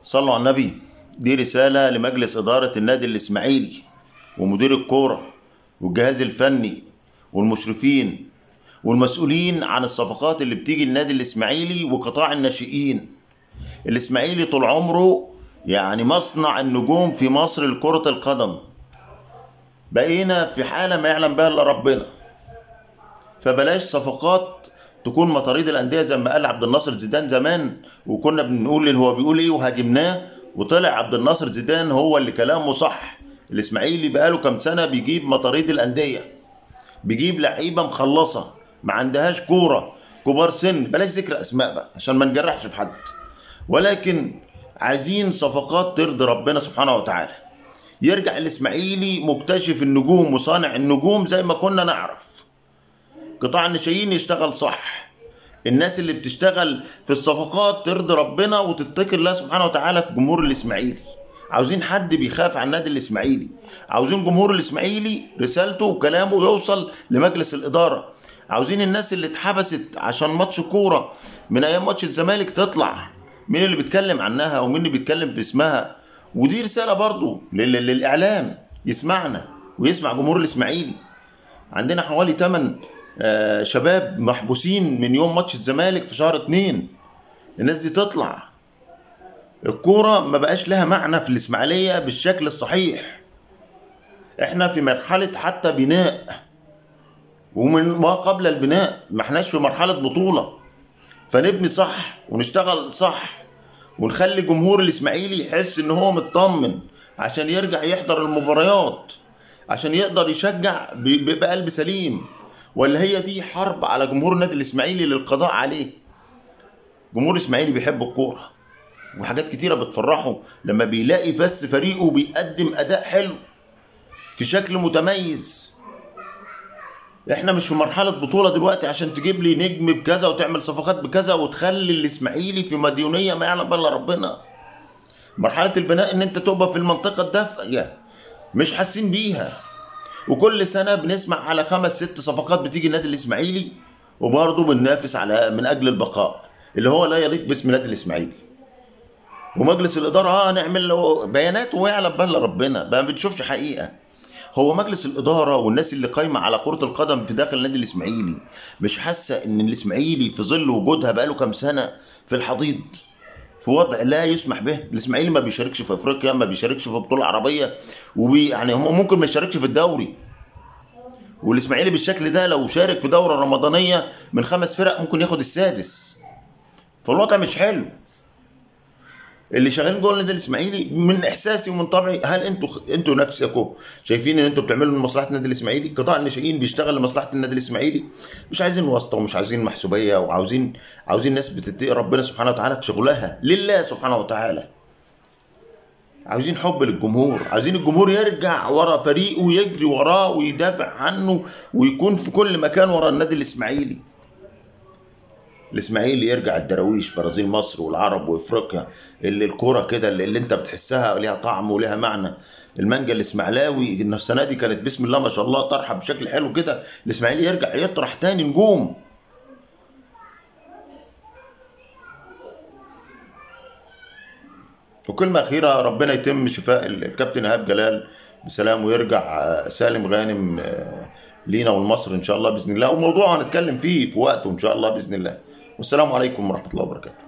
صلوا على النبي دي رسالة لمجلس إدارة النادي الإسماعيلي ومدير الكورة والجهاز الفني والمشرفين والمسؤولين عن الصفقات اللي بتيجي النادي الإسماعيلي وقطاع الناشئين الإسماعيلي طول عمره يعني مصنع النجوم في مصر لكرة القدم بقينا في حالة ما يعلم بها إلا ربنا فبلاش صفقات تكون مطاريد الانديه زي ما قال عبد الناصر زيدان زمان وكنا بنقول ان هو بيقول ايه وهاجمناه وطلع عبد الناصر زيدان هو اللي كلامه صح الاسماعيلي بقاله كام سنه بيجيب مطاريد الانديه بيجيب لعيبه مخلصه ما عندهاش كوره كبار سن بلاش ذكر اسماء بقى عشان ما نجرحش في حد ولكن عايزين صفقات ترضي ربنا سبحانه وتعالى يرجع الاسماعيلي مكتشف النجوم وصانع النجوم زي ما كنا نعرف قطاع الناشئين يشتغل صح الناس اللي بتشتغل في الصفقات ترضي ربنا وتتقي الله سبحانه وتعالى في جمهور الاسماعيلي عاوزين حد بيخاف على النادي الاسماعيلي عاوزين جمهور الاسماعيلي رسالته وكلامه يوصل لمجلس الاداره عاوزين الناس اللي اتحبست عشان ماتش كوره من ايام ماتش الزمالك تطلع مين اللي بيتكلم عنها ومين اللي بيتكلم في اسمها ودي رساله برضو لل- للاعلام يسمعنا ويسمع جمهور الاسماعيلي عندنا حوالي 8 آه، شباب محبوسين من يوم ماتش الزمالك في شهر اتنين الناس دي تطلع الكورة ما بقاش لها معنى في الإسماعيلية بالشكل الصحيح احنا في مرحلة حتى بناء ومن ما قبل البناء ما احناش في مرحلة بطولة فنبني صح ونشتغل صح ونخلي جمهور الإسماعيلي يحس إن هو مطمن عشان يرجع يحضر المباريات عشان يقدر يشجع ب- ب- بقلب سليم ولا هي دي حرب على جمهور النادي الاسماعيلي للقضاء عليه جمهور الاسماعيلي بيحب الكوره وحاجات كتيره بتفرحه لما بيلاقي بس فريقه بيقدم اداء حلو في شكل متميز احنا مش في مرحله بطوله دلوقتي عشان تجيب لي نجم بكذا وتعمل صفقات بكذا وتخلي الاسماعيلي في مديونيه ما يعلم بها الا ربنا مرحله البناء ان انت تبقى في المنطقه الدافئه مش حاسين بيها وكل سنه بنسمع على خمس ست صفقات بتيجي النادي الاسماعيلي وبرضه بننافس على من اجل البقاء اللي هو لا يليق باسم النادي الاسماعيلي ومجلس الاداره اه نعمل له بيانات ويعلم بها الا ربنا ما بنشوفش حقيقه هو مجلس الاداره والناس اللي قايمه على كره القدم في داخل النادي الاسماعيلي مش حاسه ان الاسماعيلي في ظل وجودها بقاله كام سنه في الحضيض في وضع لا يسمح به الاسماعيلي ما بيشاركش في افريقيا ما بيشاركش في بطوله عربيه وبي يعني هم ممكن ما يشاركش في الدوري والاسماعيلي بالشكل ده لو شارك في دوره رمضانيه من خمس فرق ممكن ياخد السادس فالوضع مش حلو اللي شغالين جوه النادي الاسماعيلي من احساسي ومن طبعي هل انتوا انتوا نفسكم شايفين ان انتوا بتعملوا لمصلحه النادي الاسماعيلي قطاع الناشئين بيشتغل لمصلحه النادي الاسماعيلي مش عايزين واسطه ومش عايزين محسوبيه وعاوزين عاوزين ناس بتتقي ربنا سبحانه وتعالى في شغلها لله سبحانه وتعالى عاوزين حب للجمهور عايزين الجمهور يرجع ورا فريقه ويجري وراه ويدافع عنه ويكون في كل مكان ورا النادي الاسماعيلي الاسماعيلي يرجع الدراويش برازيل مصر والعرب وافريقيا اللي الكوره كده اللي, اللي انت بتحسها ليها طعم وليها معنى المانجا الاسماعيلاوي إن السنه دي كانت بسم الله ما شاء الله طرحه بشكل حلو كده الاسماعيلي يرجع يطرح تاني نجوم وكلمة أخيرة ربنا يتم شفاء الكابتن إيهاب جلال بسلام ويرجع آه، سالم غانم آه، لينا ولمصر إن شاء الله بإذن الله وموضوع هنتكلم فيه في وقته إن شاء الله بإذن الله والسلام عليكم ورحمة الله وبركاته